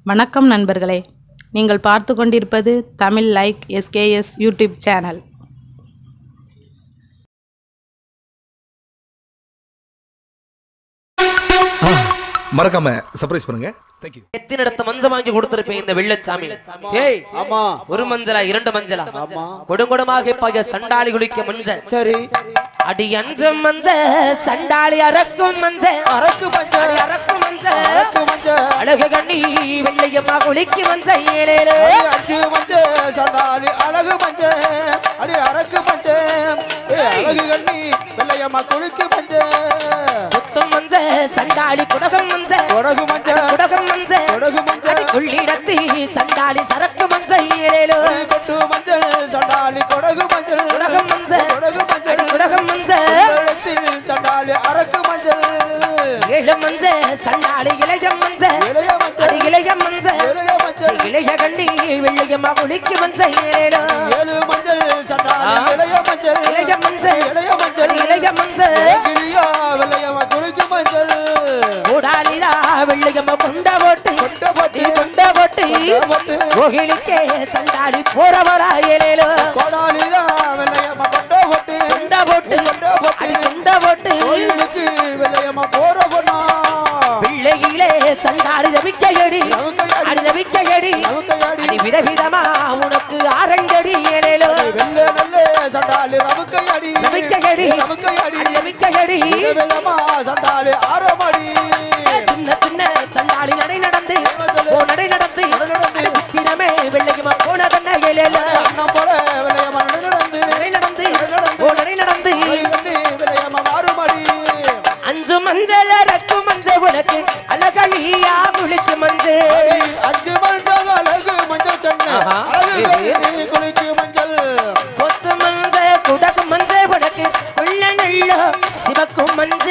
வணக்கம் நண்பர்களே நீங்கள் பார்த்து கொண்டிருப்பது Tamil like SKS YouTube channel மறக்காம சர்ப்ரைஸ் பண்ணுங்க தேங்க்யூ எத்தினிடத்த மஞ்சள் வாங்கி கொடுத்திருப்பேன் இந்த வெள்ளச்சாமி ஏய் ஆமா ஒரு மஞ்சளா இரண்டு மஞ்சளா ஆமா. கொடுங்கொடமாக பாய சண்டாளி குளிக்க மஞ்சள் சரி அடி அஞ்சம் மஞ்ச சண்டாளி அறக்கும் மஞ்ச அரக்கு மஞ்சள் அடி அறக்கும் மஞ்ச அரக்கு மஞ்சள் அழகு கண்ணி வெள்ளையம்மா குளிக்கு மஞ்ச ஏழேழு அடி அஞ்சு மஞ்சள் சண்டாலி அழகு மஞ்சள் அடி அரக்கு மஞ்சள் ஏ அழகு கண்ணி வெள்ளையம்மா குளிக்கு மஞ்சள் முத்தம் மஞ்ச சண்டாளி குடகம் மஞ்ச கொடகு மஞ்சள் குடகம் மஞ்ச கொடகு மஞ்சள் அடி கொள்ளிடத்தி சண்டாளி சரக்கு மஞ்ச ஏழேழு அடி கொட்டு மஞ்சள் சண்டாலி கொடகு மஞ்சள் குடகம் மஞ்ச கொடகு மஞ்சள் அடி குடகம் மஞ்ச உள்ளத்தில் சண்டாலி அரக்கு மஞ்சள் ஏழு மஞ்ச சண்டாளி இளையம் மஞ்ச இளைய மஞ்சள் அடி இளைய மஞ்ச இளைய மஞ்சள் இளைய கண்டி வெள்ளையம்மா குளிக்கு மஞ்ச ஏழேழு ஏழு மஞ்சள் சண்டாலி ஆ. இளைய மஞ்சள் இளைய மஞ்சள் இளைய மஞ்சள் அடி இளைய மஞ்ச கிளியா வெள்ளையம்மா குளிக்கு மஞ்சள் கூடாலிதா வெள்ளையம்மா கொண்ட போட்டு கொண்ட போட்டு. நீ கொண்ட போட்டு கொண்ட போட்டு. கோகிலிக்கே சண்டாளி போறவரா ஏழேழு கோடாலிதா வெள்ளையம்மா கொண்ட போட்டு கொண்ட போட்டு கொண்ட போட்டு. அடி கொண்ட போட்டு கோயிலுக்கு வெள்ளையம்மா போற பொண்ணா பிள்ளையிலே சண்டாடி ரவிக்கையடி ரவிக்கையடி. அடி ரவிக்கையடி ரவிக்கையடி. அடி விதவிதமா உனக்கு ஆரஞ்சடி ஏழேழு வெள்ளை நல்ல சண்டாலி ரவுக்கையடி ரவிக்கையடி ரவுக்கையடி அடி ரவிக்கையடி விதவிதமா சண்டாலி ஆரமடி சின்ன சின்ன சண்டாடி நடை நடந்து ஓ நடை நடந்து நடை நடந்து. அடி சித்திரமே வெள்ளைக்குமா போனதென்ன ஏழேழு அண்ணன் போல வெள்ளையம்மா நடந்து நடை நடந்து நடை நடந்து. ஓ நடை நடந்து கண்ணி வெள்ளையம்மா மாறுமடி அஞ்சு மஞ்சள் அரக்கு மஞ்சள் உனக்கு அழகழியா குளிக்கு மஞ்சள் அஞ்சு மண்டக அழகு மஞ்சள் கண்ணு ஆஹா. அழகு ஏ, ஏ. கண்ணி குளிக்கு மஞ்சள் கொத்து மஞ்ச குடக்கு மஞ்ச உனக்கு உள்ள நல்ல சிவக்கு மஞ்ச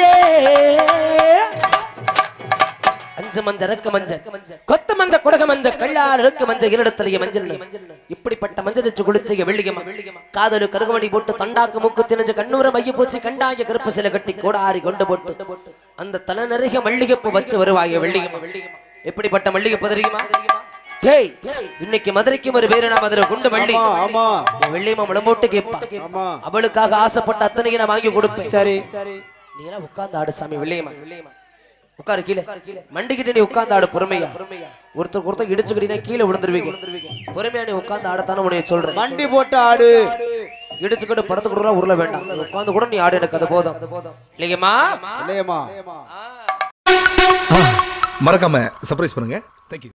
அஞ்சு மஞ்ச ரக்கு மஞ்ச கொத்து மஞ்ச குடக மஞ்ச கல்லார் இருக்கு மஞ்ச இருடத்திலேயே மஞ்சள் இப்படிப்பட்ட மஞ்சள் தச்சு குளிச்சைய வெள்ளிகமா காதலு கருகமணி போட்டு தண்டாக்கு மூக்கு தினஞ்ச கண்ணூர மைய பூச்சி கண்டாய கருப்பு சில கட்டி கோடாரி கொண்டு போட்டு அந்த தலை நிறைய மல்லிகைப்பூ வச்சு வருவாய வெள்ளிகமா எப்படிப்பட்ட மல்லிகைப்பூ தெரியுமா டேய் இன்னைக்கு மதுரைக்கும் ஒரு பேரு நான் மதுரை குண்டு வள்ளி ஆமா ஆமா என் வெள்ளியம்மா முளம்போட்டு கேட்பா ஆமா அவளுக்காக ஆசைப்பட்ட அத்தனைக்கு நான் வாங்கி கொடுப்பேன் சரி சரி நீ எல்லாம் உட்கார்ந்து ஆடு சாமி வெள்ளையம்மா உட்காரு கீழே மண்டிக்கிட்டு நீ உட்கார்ந்து ஆடு பொறுமையா ஒருத்தர் ஒருத்தர் இடிச்சுக்கிட்டீங்கன்னா கீழே விழுந்துருவீங்க பொறுமையா நீ உட்கார்ந்து ஆடத்தானே உனைய சொல்றேன் வண்டி போட்டு ஆடு இடிச்சுக்கிட்டு படத்து கூட உருள வேண்டாம் நீ உட்கார்ந்து கூட நீ ஆடு எனக்கு அது போதும் இல்லையம்மா இல்லையம்மா மறக்காம சர்ப்ரைஸ் பண்ணுங்க தேங்க்யூ